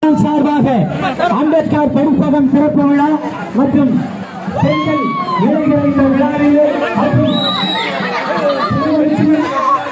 சார்பாக அம்பேத்கர் படிப்பகம் திறப்பு விழா மற்றும் பெண்கள் இளைஞர் இந்த விழாவிலே மற்றும் திருவள்ளுவர்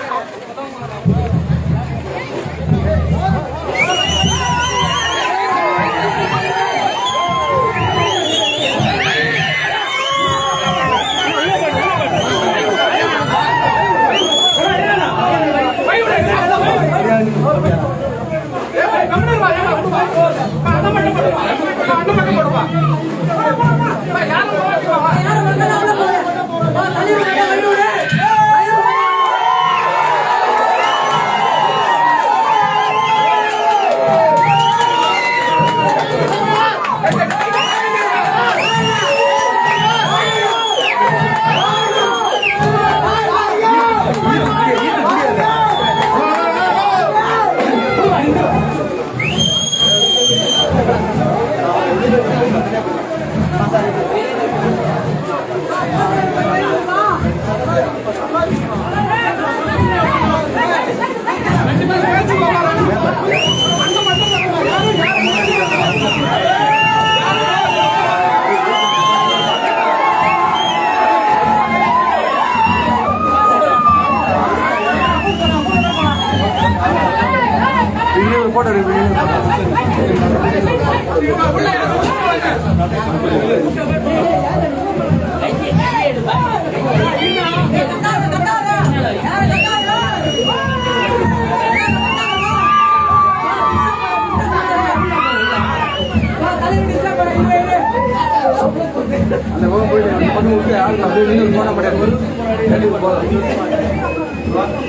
அந்த பக்கம் போயிட்டு அந்த பக்கம் விட்டு ஆள் அப்படியே நின்று போன மாட்டேன் கண்டிப்பாக போகலாம்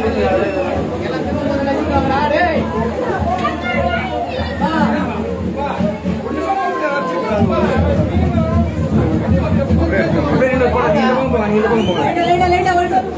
அப்படியே நின்று போனா நீங்க இந்த பக்கம் போங்க நீங்க இந்த பக்கம் போங்க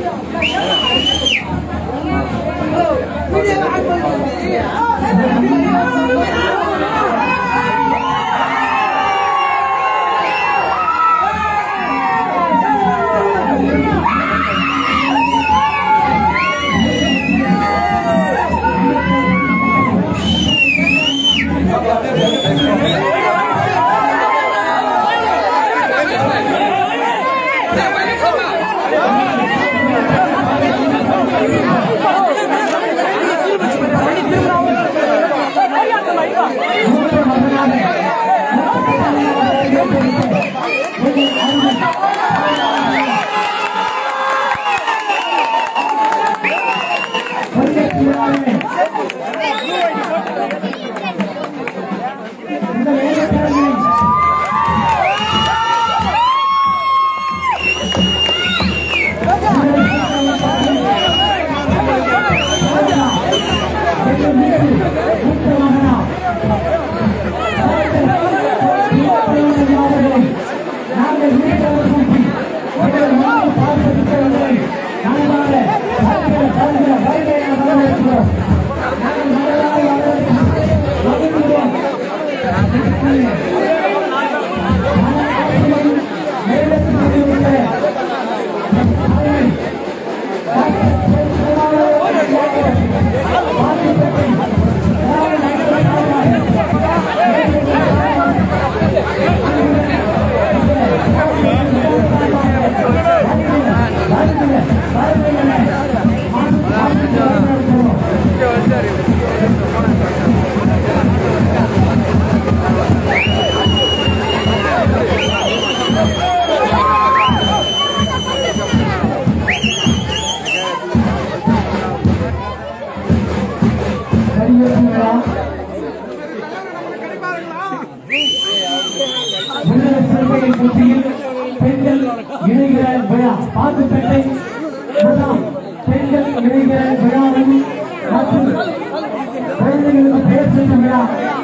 இந்த வேலைக்காரர்களை கையெழுத்துங்களா விடுதலை சிறுத்தைகள் போட்டியில் பெண்கள் இளைஞர் விழா பாத்துப்பேட்டை முதலாம் பெண்கள் இளைஞர் விழாவில் மற்றும் குழந்தைகளுக்கு பெயர் சென்ற விழா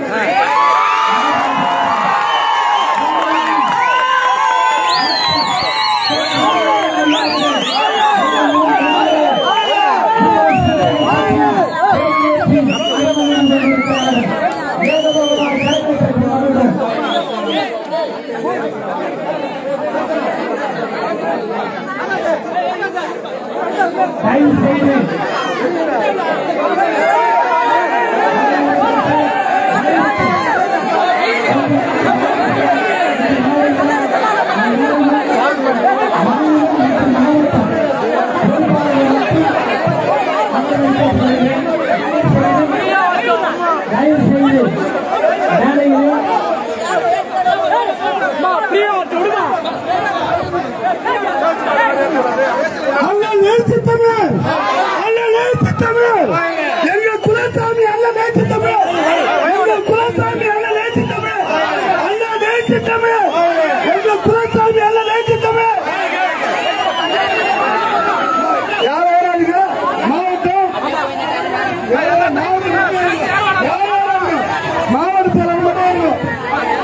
தயவு செய்து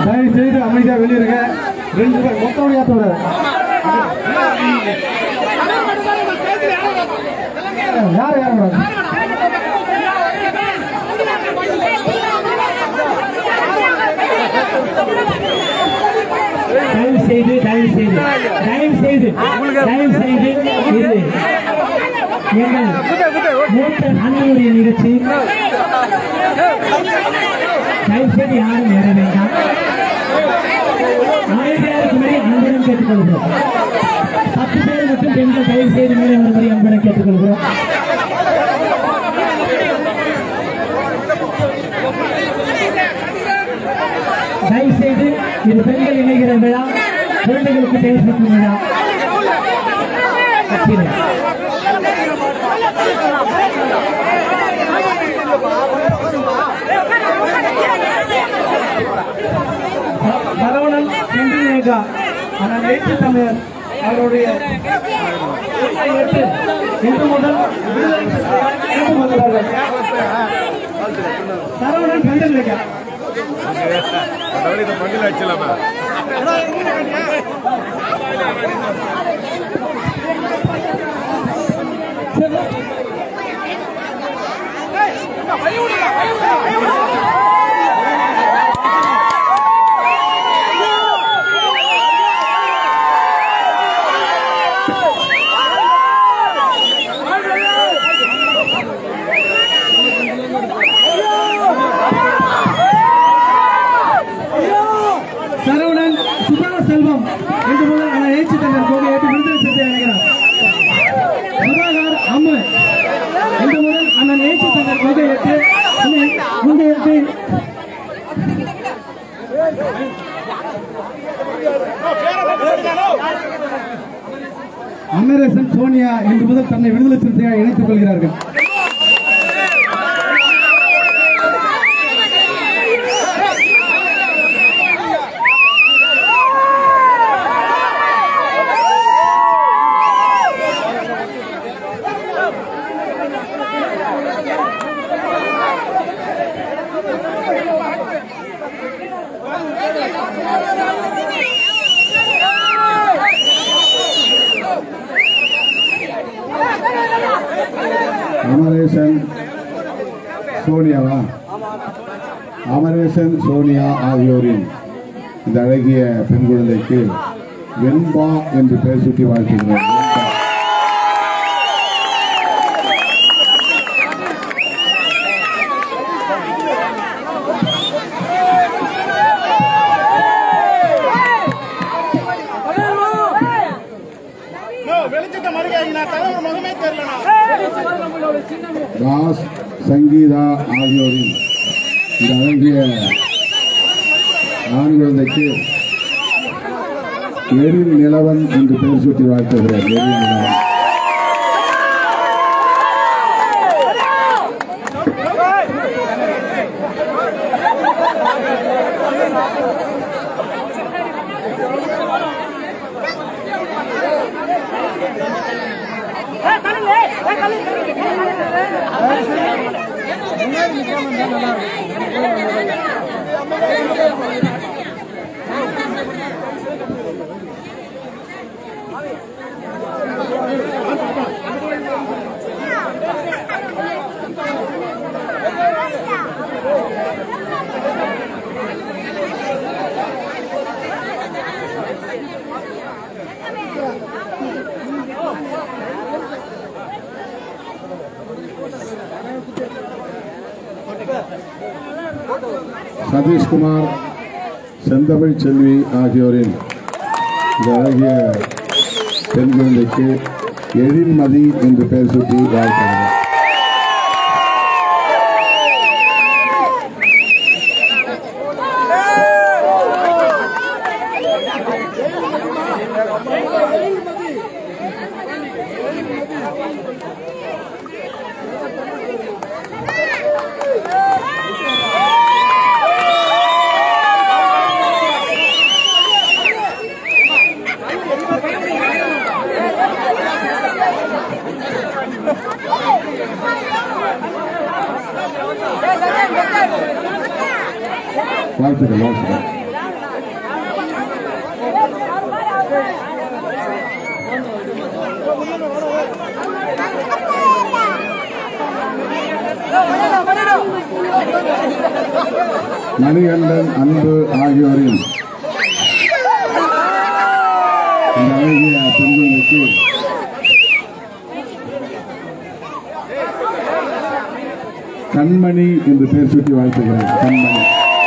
தயவு செய்து அமைதியா வெளியிருங்க ரெண்டு பேர் மொத்த முடியாதோட யார் யார் தயவு செய்து தயவு செய்து தயவு செய்து தயவு செய்து இது எங்கள் மூத்த அண்ணனுடைய நிகழ்ச்சி தயவு செய்து யாரும் ஏற வேண்டாம் அமைதியாக இருக்கும்படி அன்புடன் கேட்டுக்கொள்கிறோம் பத்து பேர் மட்டும் பெண்கள் தயவு செய்து மேலே வரும்படி அன்புடன் கேட்டுக்கொள்கிறோம் தயவு செய்து இது பெண்கள் இணைகிற விழா குழந்தைகளுக்கு பெயர் சூட்டும் விழா கீழே. சரவணன் செந்தில்நேகா ஆனால் நேற்று தமிழர் அவருடைய எட்டு இன்று முதல் விடுதலை சிறுத்தைகள் இணைந்து கொள்கிறார்கள். சரவணன் செந்தில்நேகா மண்டியில் ஆச்சுலாமா சரவணன் சுபா செல்வம் இன்று முதல் ஆனால் ஏற்றி தங்கள் கோகை ஏற்று விடுதலை சிறுத்தை அடைகிறார் சுதாகர் அம்மு இன்று முதல் அண்ணன் ஏற்றி தங்கள் கோகை ஏற்று முந்தைய ஏற்று அமரேசன் சோனியா இன்று முதல் தன்னை விடுதலை சிறுத்தையாக இணைத்துக் கொள்கிறார்கள் அமரேசன் சோனியாவா அமரேசன் சோனியா ஆகியோரின் இந்த அழகிய பெண் குழந்தைக்கு வெண்பா என்று பெயர் சுட்டி வாழ்த்துகிறோம் வெண்பா. வெளிச்சத்தை மறுக்காதீங்க நான் தலைவர் முகமே தெரியலண்ணா தாஸ் சங்கீதா ஆகியோரின் இந்த அழகிய ஆண் குழந்தைக்கு எரில் நிலவன் என்று பெயர் சூட்டி வாழ்த்துகிறார் எரில் நிலவன் சதீஷ்குமார் செந்தமிழ் செல்வி ஆகியோரின் இந்த அழகிய பெண் குழந்தைக்கு எழில்மதி என்று பெயர் சூட்டி வாழ்த்துகிறார் வாழ்த்துக்கள் வாழ்த்துக்கள் மணிகண்டன் அன்பு ஆகியோரின் இந்த அழகிய பெண்களுக்கு கண்மணி என்று பெயர் சுட்டி வாழ்த்துகிறேன் கண்மணி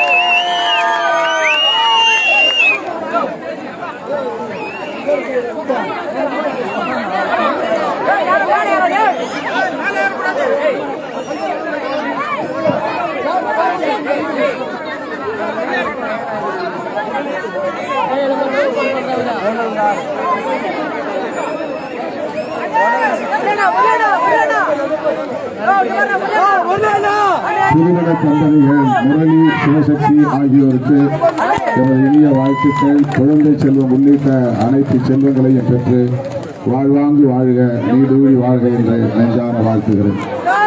திருமண தம்பதிகள் முரளி சிவசக்தி ஆகியோருக்கு எனது இனிய வாழ்த்துக்கள் குழந்தை செல்வம் உள்ளிட்ட அனைத்து செல்வங்களையும் பெற்று வாழ்வாங்கு வாழ்க நீடூழி வாழ்க என்று நெஞ்சார வாழ்த்துகிறேன்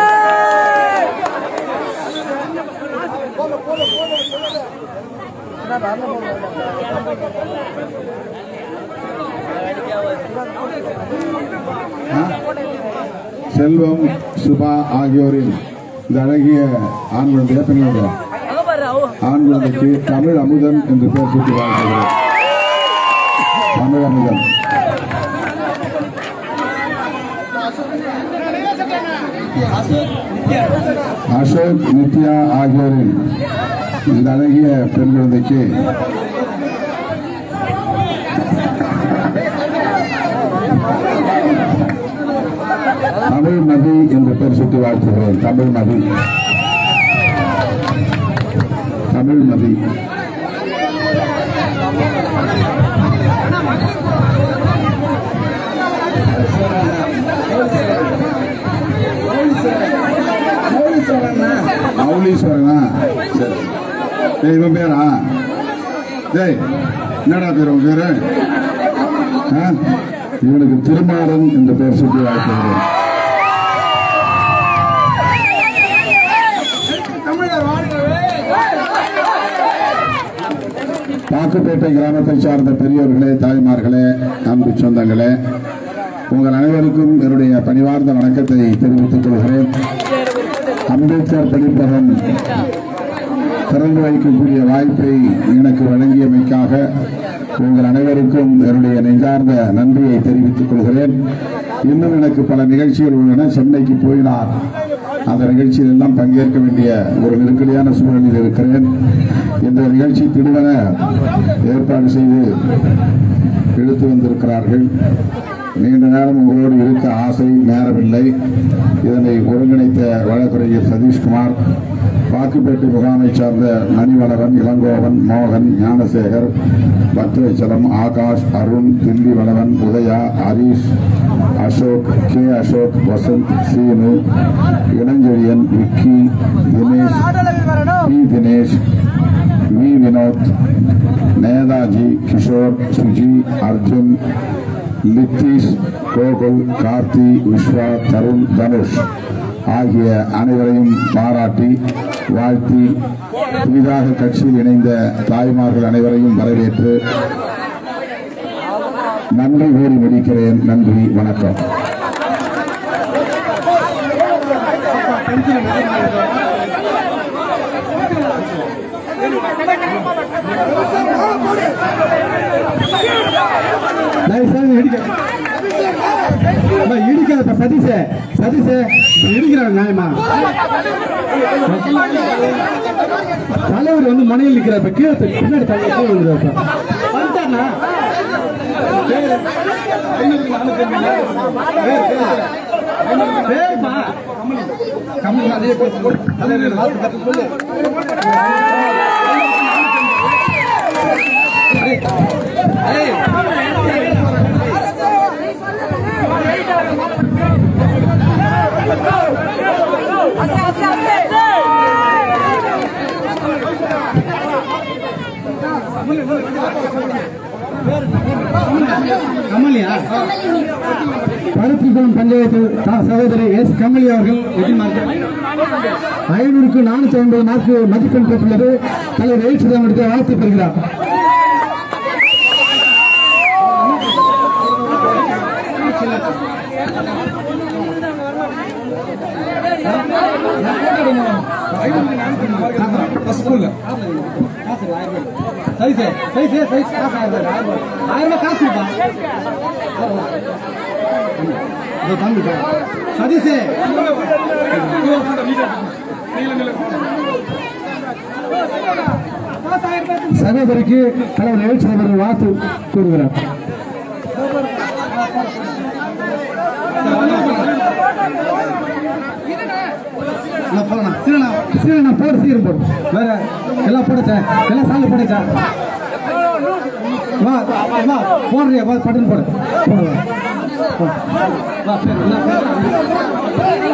ஆ? செல்வம் சுபா ஆகியோரின் இந்த அழகிய ஆண் குழந்தைய பெண் குழந்தையா? ஆண் குழந்தைக்கு தமிழ் அமுதன் என்று பெயர் சூட்டி வாழ்த்துகிறேன் தமிழ் அமுதன் அசோக் நித்யா ஆகியோரின் இந்த அழகிய பெண் குழந்தைக்கு தமிழ் மதி என்று பெயர் சுட்டி வாழ்த்துகிறேன் தமிழ் மதி தமிழ் மதி மௌலீஸ்வரனா சரி டேய், இவன் பேரா டேய் என்னடா பேர் உன் பேரு ஆ? இவனுக்கு திருமாறன் என்ற பெயர் சுட்டி வாழ்த்துகிறேன் பாக்குப்பேட்டை கிராமத்தை சார்ந்த பெரியோர்களே தாய்மார்களே அன்பு சொந்தங்களே உங்கள் அனைவருக்கும் என்னுடைய பணிவார்ந்த வணக்கத்தை தெரிவித்துக் கொள்கிறேன் அம்பேத்கர் படிப்பகம் திறந்து வைக்கக்கூடிய வாய்ப்பை எனக்கு வழங்கியமைக்காக உங்கள் அனைவருக்கும் என்னுடைய நெஞ்சார்ந்த நன்றியை தெரிவித்துக் கொள்கிறேன் இன்னும் எனக்கு பல நிகழ்ச்சிகள் உள்ளன சென்னைக்கு போய் நான் அந்த நிகழ்ச்சியில் எல்லாம் பங்கேற்க வேண்டிய ஒரு நெருக்கடியான சூழலில் இருக்கிறேன் இந்த நிகழ்ச்சி திடுவன ஏற்பாடு செய்து இழுத்து வந்திருக்கிறார்கள் நீண்ட நேரம் உங்களோடு இருக்க ஆசை நேரமில்லை இதனை ஒருங்கிணைத்த வழக்குரைஞர் சதீஷ்குமார் வாக்குப்பேட்டை முகாமை சார்ந்த மணிவளவன் இளங்கோவன் மோகன் Gnanasekar Bhadrachalam Akash Arun Dilli Valavan Udaya Harish Ashok K Ashok Vasanth Seenu Ilanchezhiyan Vicky Dinesh P Dinesh V Vinoth Netaji Kishore Suji Arjun Lithish Gokul Karthi Viswa Tharun Dhanush ஆகிய அனைவரையும் பாராட்டி வாழ்த்தி புதிதாக கட்சியில் இணைந்த தாய்மார்கள் அனைவரையும் வரவேற்று நன்றி கூறி முடிக்கிறேன் நன்றி வணக்கம் தயவு செய்து இடிக்க அம்மா, இடிக்காதப்பா சதீஷ சதீஷ இடிக்கிறாங்க நியாயமா தலைவர் வந்து மனையில் நிற்கிறாப்ப கீழே தள்ளி- பின்னாடி தள்ளி கீழே வந்துருவாப்பா வந்துட்டாண்ணா பேருப்பா கம்மி அதே சொல்லு கமலியா பருத்திக்குளம் பஞ்சாயத்து தா- சகோதரி எஸ் கமலி அவர்கள் வெற்றி மார்க் ஐநூறுக்கு நானூத்தி ஐம்பது மார்க்கு மதிப்பெண் பெற்றுள்ளது தலைவர் எழுச்சிதான் எடுத்து வாழ்த்து பெறுகிறார் ஸ்கூல்ல சைஸ் சைஸ் சைஸ் காசு ஆயிரம் ரூபாய் ஆயிரம் ரூபாய் காசு கொடுப்பா இதோ தம்பி சதீஷ் சகோதரிக்கு தலைவர் எழுச்சி அவர்கள் வாழ்த்து கூறுகிறார் நான் போலாம் சீரணா சீரணா போடு சீரம் போடு வேற எல்லாம் போடுச்சா எல்லாம் சாலை போடுச்சா வா வா போடுறியா வா பட்டன் போடு போடு வா. வா சரி, எல்லாம் போடு.